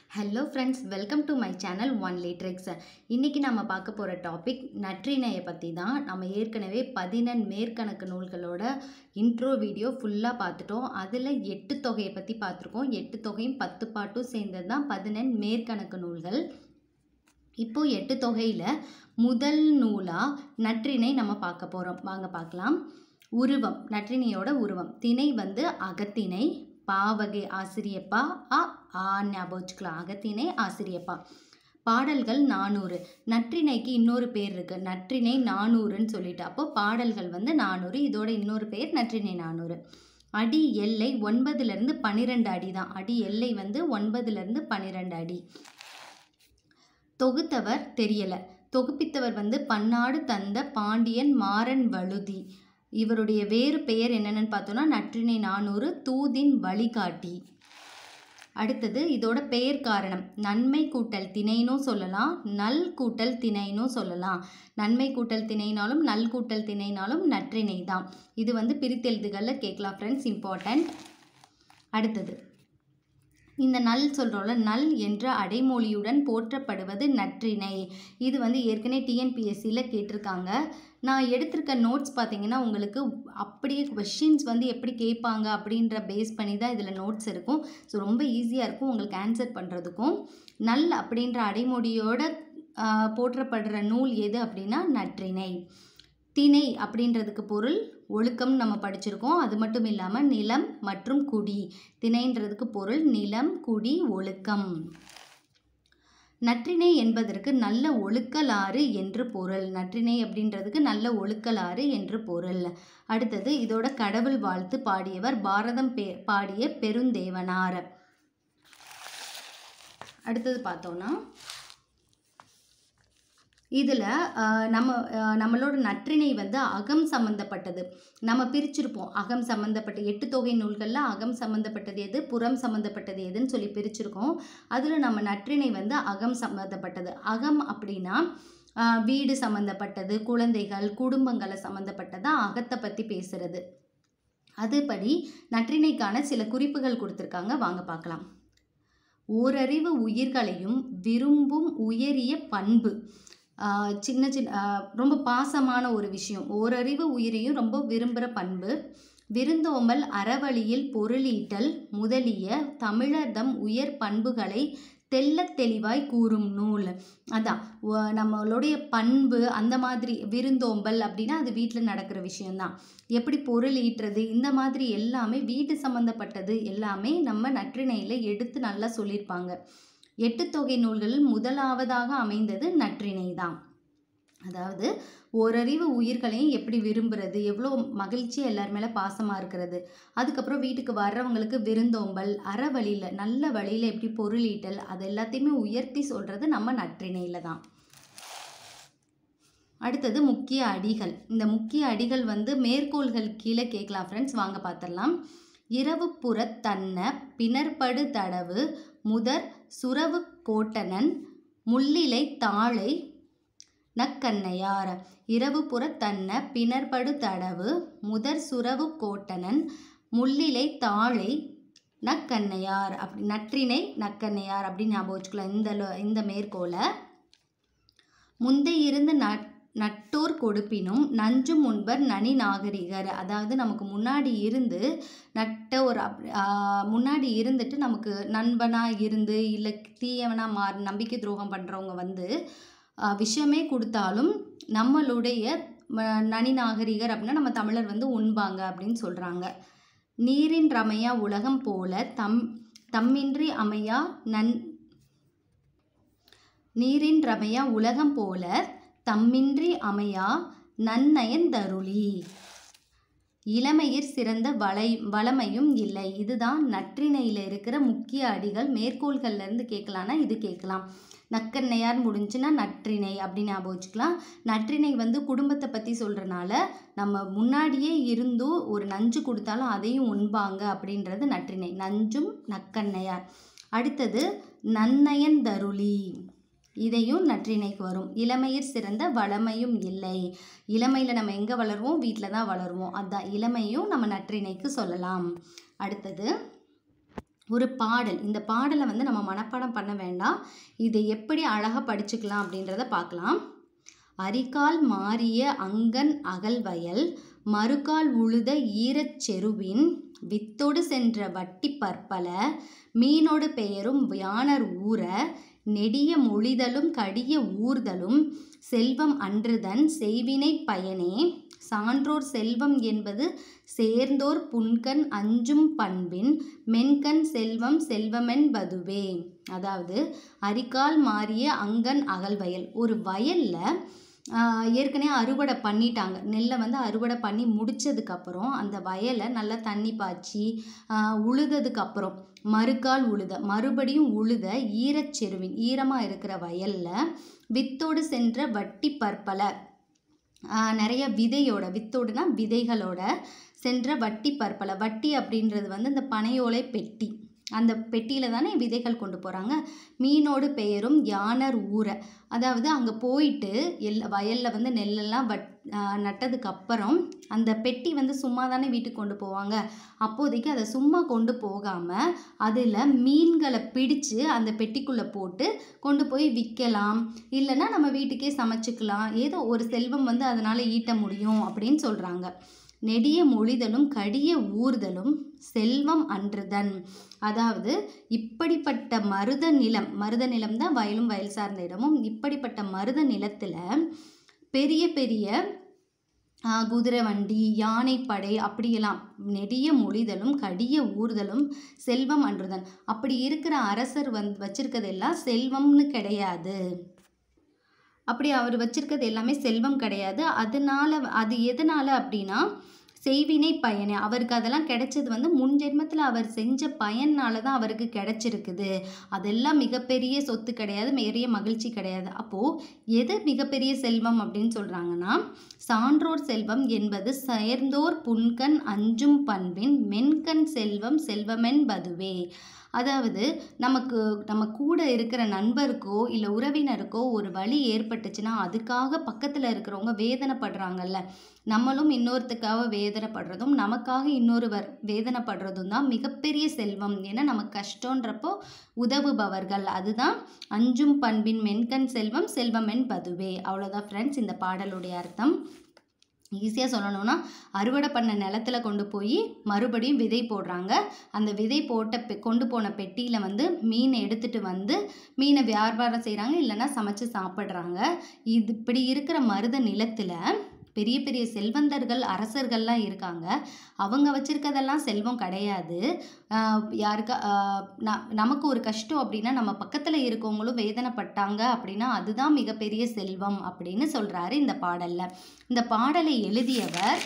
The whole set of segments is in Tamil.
hello friends welcome to my channel one லிட்ரிக்ஸ் இன்றைக்கி நம்ம பார்க்க போகிற டாபிக் நற்றிணையை பற்றி தான் நம்ம ஏற்கனவே பதினெண் மேற்கணக்கு நூல்களோட இன்ட்ரோ வீடியோ ஃபுல்லாக பார்த்துட்டோம் அதில் எட்டு தொகையை பற்றி பார்த்துருக்கோம் எட்டு தொகையும் பத்து பாட்டும் சேர்ந்தது தான் பதினெண் மேற்கணக்கு நூல்கள் இப்போ எட்டு தொகையில் முதல் நூலாக நற்றிணை நம்ம பார்க்க போகிறோம் வாங்க பார்க்கலாம் உருவம் நற்றினையோட உருவம் திணை வந்து அகத்திணை பாவகை ஆசிரியப்பா அ ஆ ஞாபகம் வச்சுக்கலாம் அகத்திணை ஆசிரியப்பா பாடல்கள் நானூறு நற்றிணைக்கு இன்னொரு பேர் இருக்குது நற்றிணை நானூறுன்னு சொல்லிட்டு அப்போ பாடல்கள் வந்து நானூறு இதோட இன்னொரு பேர் நற்றிணை நானூறு அடி எல்லை ஒன்பதுலேருந்து பன்னிரெண்டு அடி தான் அடி எல்லை வந்து ஒன்பதுலேருந்து பன்னிரெண்டு அடி தொகுத்தவர் தெரியல தொகுப்பித்தவர் வந்து பன்னாடு தந்த பாண்டியன் மாறன் வழுதி இவருடைய வேறு பெயர் என்னென்னு பார்த்தோன்னா நற்றினை நானூறு தூதின் வழிகாட்டி அடுத்தது இதோட பெயர் காரணம் நன்மை கூட்டல் திணைனும் சொல்லலாம் நல் கூட்டல் திணைனும் சொல்லலாம் நன்மை கூட்டல் திணைனாலும் நல் கூட்டல் திணைனாலும் நற்றிணை தான் இது வந்து பிரித்தெழுதுகளில் கேட்கலாம் ஃப்ரெண்ட்ஸ் இம்பார்ட்டண்ட் அடுத்தது இந்த நல் சொல்கிறோம்ல நல் என்ற அடைமொழியுடன் போற்றப்படுவது நற்றிணை இது வந்து ஏற்கனவே டிஎன்பிஎஸ்சியில் கேட்டிருக்காங்க நான் எடுத்திருக்க நோட்ஸ் பார்த்தீங்கன்னா உங்களுக்கு அப்படியே கொஷின்ஸ் வந்து எப்படி கேட்பாங்க அப்படின்ற பேஸ் பண்ணி தான் இதில் நோட்ஸ் இருக்கும் ஸோ ரொம்ப ஈஸியாக இருக்கும் உங்களுக்கு ஆன்சர் பண்ணுறதுக்கும் நல் அப்படின்ற அடைமொழியோட போற்றப்படுற நூல் எது அப்படின்னா நற்றிணை திணை அப்படின்றதுக்கு பொருள் ஒழுக்கம் நம்ம படிச்சிருக்கோம் அது மட்டும் இல்லாமல் நிலம் மற்றும் குடி திணைன்றதுக்கு பொருள் நிலம் குடி ஒழுக்கம் நற்றிணை என்பதற்கு நல்ல ஒழுக்கலாறு என்று பொருள் நற்றிணை அப்படின்றதுக்கு நல்ல ஒழுக்கலாறு என்று பொருள் அடுத்தது இதோட கடவுள் வாழ்த்து பாடியவர் பாரதம் பே பாடிய பெருந்தேவனார் அடுத்தது பார்த்தோன்னா இதில் நம்ம நம்மளோட நற்றிணை வந்து அகம் சம்மந்தப்பட்டது நம்ம பிரிச்சிருப்போம் அகம் சம்மந்தப்பட்ட எட்டு தொகை நூல்களில் அகம் சம்மந்தப்பட்டது எது புறம் சம்மந்தப்பட்டது எதுன்னு சொல்லி பிரிச்சிருக்கோம் அதில் நம்ம நற்றிணை வந்து அகம் சம்மந்தப்பட்டது அகம் அப்படின்னா வீடு சம்மந்தப்பட்டது குழந்தைகள் குடும்பங்களை சம்மந்தப்பட்டதா அகத்தை பற்றி பேசுகிறது அதுபடி நற்றினைக்கான சில குறிப்புகள் கொடுத்துருக்காங்க வாங்க பார்க்கலாம் ஓரறிவு உயிர்களையும் விரும்பும் உயரிய பண்பு சின்ன சின்ன ரொம்ப பாசமான ஒரு விஷயம் ஓரறிவு உயிரையும் ரொம்ப விரும்புகிற பண்பு விருந்தோம்பல் அறவழியில் பொருளீட்டல் முதலிய தமிழர்தம் உயர் பண்புகளை தெல்ல தெளிவாய் கூறும் நூல் அதான் நம்மளுடைய பண்பு அந்த மாதிரி விருந்தோம்பல் அப்படின்னா அது வீட்டில் நடக்கிற விஷயந்தான் எப்படி பொருள் ஈட்டுறது இந்த மாதிரி எல்லாமே வீட்டு சம்மந்தப்பட்டது எல்லாமே நம்ம நற்றிணையில் எடுத்து நல்லா சொல்லியிருப்பாங்க எட்டு தொகை நூல்களில் முதலாவதாக அமைந்தது நற்றிணை தான் அதாவது ஓரறிவு உயிர்களையும் எப்படி விரும்புறது எவ்வளோ மகிழ்ச்சி எல்லார் மேலே பாசமாக இருக்கிறது அதுக்கப்புறம் வீட்டுக்கு வர்றவங்களுக்கு விருந்தோம்பல் அற வழியில் நல்ல வழியில் எப்படி பொருளீட்டல் அது எல்லாத்தையுமே உயர்த்தி சொல்கிறது நம்ம நற்றிணையில் தான் அடுத்தது முக்கிய அடிகள் இந்த முக்கிய அடிகள் வந்து மேற்கோள்கள் கீழே கேட்கலாம் ஃப்ரெண்ட்ஸ் வாங்க பார்த்துடலாம் இரவு புறத்தன்ன பிணர்படு தடவு முதற் சுரவு கோட்டனன் முள்ளிலை தாழை நக்கண்ணையார் இரவு புறத்தன்ன பிணர்படு தடவு முதற் சுரவு கோட்டனன் முள்ளிலை தாழை நக்கண்ணையார் அப்படி நற்றினை நக்கண்ணையார் அப்படின்னு ஞாபகம் வச்சுக்கலாம் இந்த இந்த மேற்கோளை முந்தையிருந்த நட் நட்டோர் கொடுப்பினும் நஞ்சும் முன்பர் நனி நாகரிகர் அதாவது நமக்கு முன்னாடி இருந்து நட்ட ஒரு முன்னாடி இருந்துட்டு நமக்கு நண்பனாக இருந்து இல்லை தீயவனாக மாறி நம்பிக்கை துரோகம் பண்ணுறவங்க வந்து விஷயமே கொடுத்தாலும் நம்மளுடைய நனி நாகரிகர் அப்படின்னா நம்ம தமிழர் வந்து உண்பாங்க அப்படின்னு சொல்கிறாங்க நீரின் ரமையா உலகம் போல தம் தம்மின்றி அமையா நன் நீரின் ரமையா உலகம் போல தம்மின்றி அமையா நன்னயந்தருளி இளமையிற் சிறந்த வளை வளமையும் இல்லை இதுதான் நற்றிணையில் இருக்கிற முக்கிய அடிகள் மேற்கோள்கள்லேருந்து கேட்கலான்னா இது கேட்கலாம் நக்கண்ணையார் முடிஞ்சுன்னா நற்றிணை அப்படின்னு ஞாபகம் வச்சுக்கலாம் நற்றிணை வந்து குடும்பத்தை பற்றி சொல்கிறனால நம்ம முன்னாடியே இருந்தும் ஒரு நஞ்சு கொடுத்தாலும் அதையும் உண்பாங்க அப்படின்றது நற்றிணை நஞ்சும் நக்கண்ணையார் அடுத்தது நன்னயன் தருளி இதையும் நற்றிணைக்கு வரும் இளமையிற் சிறந்த வளமையும் இல்லை இளமையில் நம்ம எங்கே வளருவோம் வீட்டில் தான் வளருவோம் அதுதான் இளமையும் நம்ம நற்றிணைக்கு சொல்லலாம் அடுத்தது ஒரு பாடல் இந்த பாடலை வந்து நம்ம மனப்பாடம் பண்ண வேண்டாம் இதை எப்படி அழகாக படிச்சுக்கலாம் அப்படின்றத பார்க்கலாம் அரிகால் மாறிய அங்கன் அகல்வயல் மறுகால் உழுத ஈரச் செருவின் வித்தொடு சென்ற வட்டி பற்பல மீனோடு பெயரும் யானர் ஊற நெடிய மொழிதலும் கடிய ஊர்தலும் செல்வம் அன்றுதன் செய்வினை பயனே சான்றோர் செல்வம் என்பது சேர்ந்தோர் புன்கண் அஞ்சும் பண்பின் மென்கண் செல்வம் செல்வமென்பதுவே அதாவது அரிக்கால் மாறிய அங்கன் அகல்வயல் ஒரு வயல்ல ஆஹ், ஏற்கனவே அறுவடை பண்ணிட்டாங்க நெல்லை வந்து அறுவடை பண்ணி முடிச்சதுக்கப்புறம் அந்த வயலை நல்லா தண்ணி பாய்ச்சி ஆஹ், உழுததுக்கு அப்புறம் மறுக்கால் உழுத மறுபடியும் உழுத ஈரச்செருவின் ஈரமாக இருக்கிற வயலில் வித்தோடு சென்ற வட்டி பற்பல ஆஹ் நிறைய விதையோட வித்தோடுனா விதைகளோட சென்ற வட்டி பற்பல வட்டி அப்படின்றது வந்து இந்த பனையோலை பெட்டி அந்த பெட்டியில் தானே விதைகள் கொண்டு போகிறாங்க மீனோடு பெயரும் யானர் ஊற அதாவது அங்கே போயிட்டு எல் வயலில் வந்து நெல்லெல்லாம் வட் ஆஹ் நட்டதுக்கு அப்புறம் அந்த பெட்டி வந்து சும்மா தானே வீட்டுக்கு கொண்டு போவாங்க அப்போதைக்கு அதை சும்மா கொண்டு போகாமல் அதில் மீன்களை பிடிச்சு அந்த பெட்டிக்குள்ளே போட்டு கொண்டு போய் விற்கலாம் இல்லைன்னா நம்ம வீட்டுக்கே சமைச்சுக்கலாம் ஏதோ ஒரு செல்வம் வந்து அதனால் ஈட்ட முடியும் அப்படின்னு சொல்கிறாங்க நெடிய மொழிதலும் கடிய ஊர்தலும் செல்வம் அன்றுதன் அதாவது இப்படிப்பட்ட மருத நிலம் மருத நிலம் தான் வயலும் வயல் சார்ந்த இடமும் இப்படிப்பட்ட மருத நிலத்தில் பெரிய பெரிய ஆ, குதிரை வண்டி யானைப்படை அப்படியெல்லாம் நெடிய மொழிதலும் கடிய ஊர்தலும் செல்வம் அன்றுதன் அப்படி இருக்கிற அரசர் வந்து வச்சிருக்கிறதெல்லாம் செல்வம்னு கிடையாது அப்படி அவர் வச்சிருக்கிறது எல்லாமே செல்வம் கிடையாது அதனால அது எதனால அப்படின்னா செய்வினை பயனே அவருக்கு அதெல்லாம் கிடைச்சது வந்து முன் ஜென்மத்தில் அவர் செஞ்ச பயனால தான் அவருக்கு கிடைச்சிருக்குது அதெல்லாம் மிகப்பெரிய சொத்து கிடையாது பெரிய மகிழ்ச்சி கிடையாது அப்போது எது மிகப்பெரிய செல்வம் அப்படின்னு சொல்கிறாங்கன்னா சான்றோர் செல்வம் என்பது சேர்ந்தோர் புன்கண் அஞ்சும் பண்பின் மென்கண் செல்வம் செல்வமென்பதுவே அதாவது நமக்கு நம்ம கூட இருக்கிற நண்பருக்கோ இல்லை உறவினருக்கோ ஒரு வழி ஏற்பட்டுச்சுன்னா அதுக்காக பக்கத்தில் இருக்கிறவங்க வேதனைப்படுறாங்கல்ல நம்மளும் இன்னொருத்துக்காக வேதனைப்படுறதும் நமக்காக இன்னொருவர் வேதனைப்படுறதும் தான் மிகப்பெரிய செல்வம் ஏன்னா நமக்கு கஷ்டன்றப்போ உதவுபவர்கள் அதுதான் அஞ்சும் பண்பின் மென்கண் செல்வம் செல்வமென் பதுவே அவ்வளோதான் ஃப்ரெண்ட்ஸ் இந்த பாடலுடைய அர்த்தம் ஈஸியாக சொல்லணும்னா அறுவடை பண்ண நிலத்துல கொண்டு போய் மறுபடியும் விதை போடுறாங்க அந்த விதை போட்ட பெ கொண்டு போன பெட்டியில் வந்து மீனை எடுத்துட்டு வந்து மீனை வியாபாரம் செய்கிறாங்க இல்லைன்னா சமைச்சு சாப்பிட்றாங்க இது இப்படி இருக்கிற மருத நிலத்தில் பெரிய பெரிய செல்வந்தர்கள் அரசர்கள்லாம் இருக்காங்க அவங்க வச்சிருக்கதெல்லாம் செல்வம் கிடையாது ஆஹ் யாருக்கா ஆஹ் ந- நமக்கு ஒரு கஷ்டம் அப்படின்னா நம்ம பக்கத்தில் இருக்கவங்களும் வேதனைப்பட்டாங்க அப்படின்னா அதுதான் மிகப்பெரிய செல்வம் அப்படின்னு சொல்கிறாரு இந்த பாடலில் இந்த பாடலை எழுதியவர்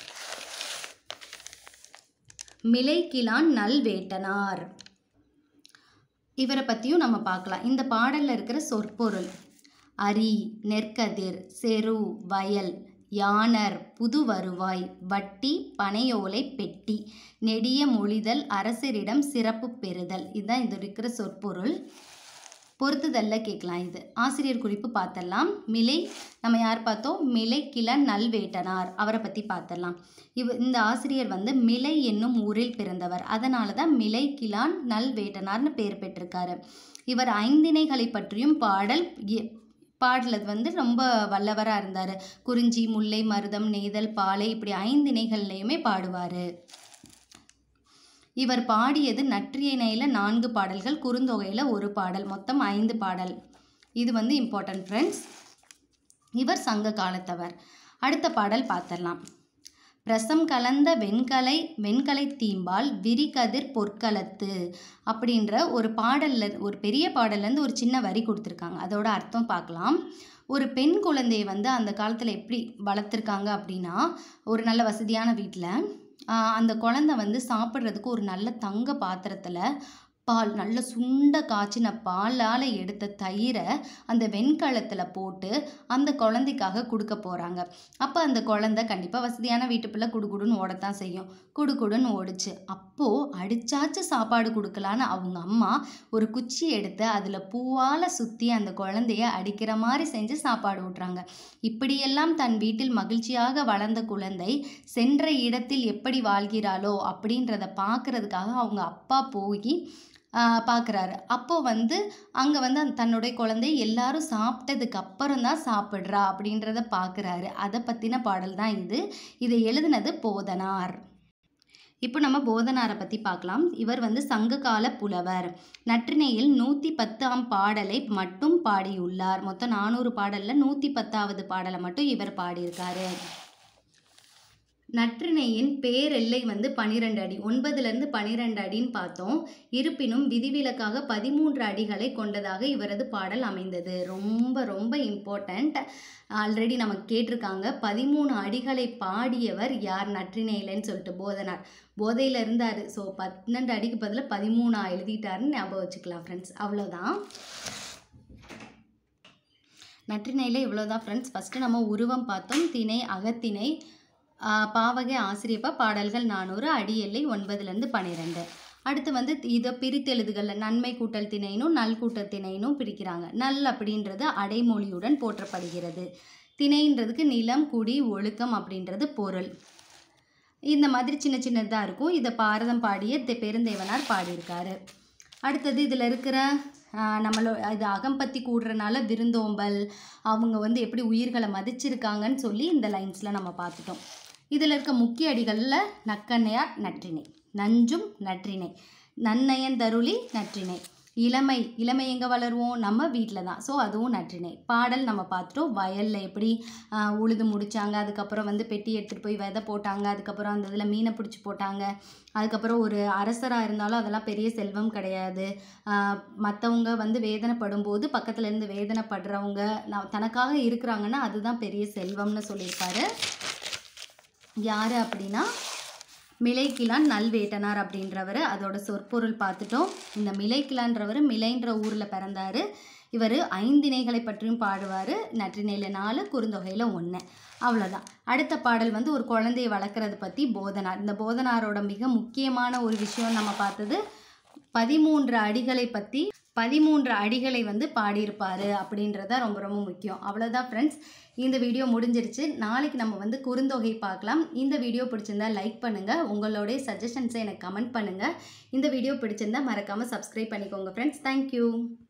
மிலைக்கிலான் நல்வேட்டனார் இவரை பற்றியும் நம்ம பார்க்கலாம் இந்த பாடலில் இருக்கிற சொற்பொருள் அரி நெற்கதிர் செரு வயல் யானர் புது வருவாய் வட்டி பனையோலை பெட்டி நெடிய மொழிதல் அரசரிடம் சிறப்பு பெறுதல் இதுதான் இது இருக்கிற சொற்பொருள் பொறுத்துதல்ல கேட்கலாம் இது ஆசிரியர் குறிப்பு பார்த்தரலாம் மிலை நம்ம யார் பார்த்தோம் மிலை கிளன் நல்வேட்டனார் அவரை பற்றி பார்த்தரலாம் இவ இந்த ஆசிரியர் வந்து மிலை என்னும் ஊரில் பிறந்தவர் அதனால தான் மிலை கிளான் நல்வேட்டனார்னு பேர் பெற்றிருக்காரு இவர் ஐந்திணைகளை பற்றியும் பாடல் இ- பாடலது வந்து ரொம்ப வல்லவராக இருந்தார் குறிஞ்சி முல்லை மருதம் நெய்தல் பாலை இப்படி ஐந்திணைகள்லையுமே பாடுவார் இவர் பாடியது நற்றியணையில் நான்கு பாடல்கள் குறுந்தொகையில் ஒரு பாடல் மொத்தம் ஐந்து பாடல் இது வந்து இம்பார்ட்டன்ட் ஃப்ரெண்ட்ஸ் இவர் சங்க காலத்தவர் அடுத்த பாடல் பார்த்துடலாம் பிரசம் கலந்த வெண்கலை வெண்கலை தீம்பால் விரிகதிர் பொற்களத்து அப்படின்ற ஒரு பாடல்ல ஒரு பெரிய பாடல்லேருந்து ஒரு சின்ன வரி கொடுத்துருக்காங்க அதோட அர்த்தம் பார்க்கலாம் ஒரு பெண் குழந்தையை வந்து அந்த காலத்தில் எப்படி வளர்த்துருக்காங்க அப்படின்னா ஒரு நல்ல வசதியான வீட்டில் அந்த குழந்தை வந்து சாப்பிட்றதுக்கு ஒரு நல்ல தங்க பாத்திரத்தில் பால் நல்ல சுண்ட காய்ச்சின பாலால் எடுத்த தயிரை அந்த வெண்கலத்தில் போட்டு அந்த குழந்தைக்காக கொடுக்க போகிறாங்க அப்போ அந்த குழந்தை கண்டிப்பாக வசதியான வீட்டு பிள்ளை குடுகுடுன்னு ஓடத்தான் செய்யும் குடுகுடுன்னு ஓடுச்சு அப்போ அப்போது அடிச்சாச்சும் சாப்பாடு கொடுக்கலான்னு அவங்க அம்மா ஒரு குச்சி எடுத்து அதில் பூவால் சுற்றி அந்த குழந்தைய அடிக்கிற மாதிரி செஞ்சு சாப்பாடு ஊட்டுறாங்க இப்படியெல்லாம் தன் வீட்டில் மகிழ்ச்சியாக வளர்ந்த குழந்தை சென்ற இடத்தில் எப்படி வாழ்கிறாளோ அப்படின்றத பார்க்கறதுக்காக அவங்க அப்பா போய் பார்க்குறாரு அப்போ வந்து அங்கே வந்து அந்த தன்னுடைய குழந்தை எல்லாரும் சாப்பிட்டதுக்கு அப்புறம் தான் சாப்பிட்றா அப்படின்றத பார்க்குறாரு அதை பற்றின பாடல் தான் இது இதை எழுதினது போதனார் இப்போ நம்ம போதனாரை பற்றி பார்க்கலாம் இவர் வந்து சங்ககால புலவர் நற்றிணையில் நூற்றி பத்தாம் பாடலை மட்டும் பாடியுள்ளார் மொத்தம் நானூறு பாடலில் நூற்றி பத்தாவது பாடலை மட்டும் இவர் பாடியிருக்காரு நற்றிணையின் பேரெல்லை வந்து பனிரெண்டு அடி ஒன்பதுலேருந்து பனிரெண்டு அடின்னு பார்த்தோம் இருப்பினும் விதிவிலக்காக பதிமூன்று அடிகளை கொண்டதாக இவரது பாடல் அமைந்தது ரொம்ப ரொம்ப இம்பார்ட்டண்ட் ஆல்ரெடி நம்ம கேட்டிருக்காங்க பதிமூணு அடிகளை பாடியவர் யார் நற்றிணையிலன்னு சொல்லிட்டு போதனார் போதையில் இருந்தார் ஸோ பன்னெண்டு அடிக்கு பதிலாக பதிமூணா எழுதிட்டாருன்னு ஞாபகம் வச்சுக்கலாம் ஃப்ரெண்ட்ஸ் அவ்வளோதான் நற்றிணையில் இவ்வளோதான் ஃப்ரெண்ட்ஸ் ஃபஸ்ட்டு நம்ம உருவம் பார்த்தோம் திணை அகத்திணை பாவகை ஆசிரியப்பா பாடல்கள் நானூறு அடி எல்லை ஒன்பதுலேருந்து பன்னிரெண்டு அடுத்து வந்து இதை பிரித்தெழுதுகளில் நன்மை கூட்டல் திணைனும் நல் கூட்டல் திணைனும் பிரிக்கிறாங்க நல் அப்படின்றது அடைமொழியுடன் போற்றப்படுகிறது திணைன்றதுக்கு நிலம் குடி ஒழுக்கம் அப்படின்றது பொருள் இந்த மாதிரி சின்ன சின்னதாக இருக்கும் இதை பாரதம் பாடிய தெ- பெருந்தேவனார் பாடியிருக்காரு அடுத்தது இதில் இருக்கிற ஆஹ், நம்மளோ இது அகம்பத்தி கூடுறனால விருந்தோம்பல் அவங்க வந்து எப்படி உயிர்களை மதிச்சிருக்காங்கன்னு சொல்லி இந்த லைன்ஸில் நம்ம பார்த்துட்டோம் இதில் இருக்க முக்கிய அடிகளில் நக்கண்ணையார் நற்றிணை நஞ்சும் நற்றிணை நன்னயந்தருளி நற்றிணை இளமை இளமை எங்கே வளருவோம் நம்ம வீட்டில் தான் ஸோ அதுவும் நற்றிணை பாடல் நம்ம பார்த்துட்டோம் வயலில் எப்படி ஆஹ், உழுது முடிச்சாங்க அதுக்கப்புறம் வந்து பெட்டி எடுத்துகிட்டு போய் விதை போட்டாங்க அதுக்கப்புறம் அந்த இதில் மீனை பிடிச்சி போட்டாங்க அதுக்கப்புறம் ஒரு அரசராக இருந்தாலும் அதெல்லாம் பெரிய செல்வம் கிடையாது மற்றவங்க வந்து வேதனைப்படும் போது பக்கத்துல இருந்து வேதனைப்படுறவங்க நான் தனக்காக இருக்கிறாங்கன்னா அதுதான் பெரிய செல்வம்னு சொல்லியிருப்பாரு யார் அப்படின்னா மிலைக்கிலான் நல்வேட்டனார் அப்படின்றவர் அதோட சொற்பொருள் பார்த்துட்டோம் இந்த மிலைக்கிலான்றவர் மிலைன்ற ஊரில் பிறந்தார் இவர் ஐந்திணைகளை பற்றியும் பாடுவார் நற்றிணையில் நாலு குறுந்தொகையில் ஒன்று அவ்வளோதான் அடுத்த பாடல் வந்து ஒரு குழந்தையை வளர்க்குறத பற்றி போதனார் இந்த போதனாரோட மிக முக்கியமான ஒரு விஷயம் நம்ம பார்த்தது பதிமூன்று அடிகளை பற்றி பதிமூன்று அடிகளை வந்து பாடியிருப்பார் அப்படின்றத ரொம்ப ரொம்ப முக்கியம் அவ்வளோதான் ஃப்ரெண்ட்ஸ் இந்த வீடியோ முடிஞ்சிருச்சு நாளைக்கு நம்ம வந்து குறுந்தொகை பார்க்கலாம் இந்த வீடியோ பிடிச்சிருந்தா லைக் பண்ணுங்கள் உங்களுடைய சஜஷன்ஸை எனக்கு கமெண்ட் பண்ணுங்கள் இந்த வீடியோ பிடிச்சிருந்தா மறக்காமல் சப்ஸ்கிரைப் பண்ணிக்கோங்க ஃப்ரெண்ட்ஸ் தேங்க்யூ